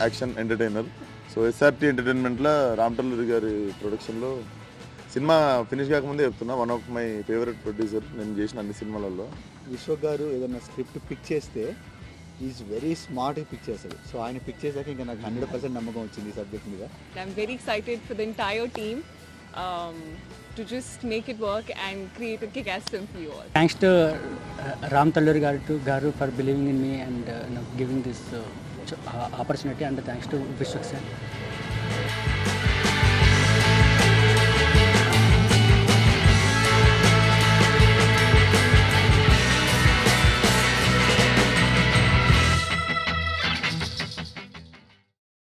Action entertainer so SRT ఎంటర్టైన్మెంట్లో రామ్ టల్లూరి గారి ప్రొడక్షన్లో సినిమా ఫినిష్ కాకముందే చెప్తున్నా one of my favourite producer నేను చేసిన అన్ని సినిమాలలో విశ్వ గారు ఏదైనా స్క్రిప్ట్ పిక్ చేస్తే ఈజ్ వెరీ స్మార్ట్గా పిక్ చేస్తాడు సో ఆయన పిక్ చేశాక ఇంకా నాకు హండ్రెడ్ పర్సెంట్ నమ్మకం వచ్చింది ఈ సబ్జెక్ట్ మీద I'm very excited for the entire team um, to just make it work and create a kick-ass film for you all. Thanks to uh, Ram Talluri Garu, to Garu for believing in me and uh, you know, giving this uh, ch- uh, opportunity and thanks to Vishwak sir.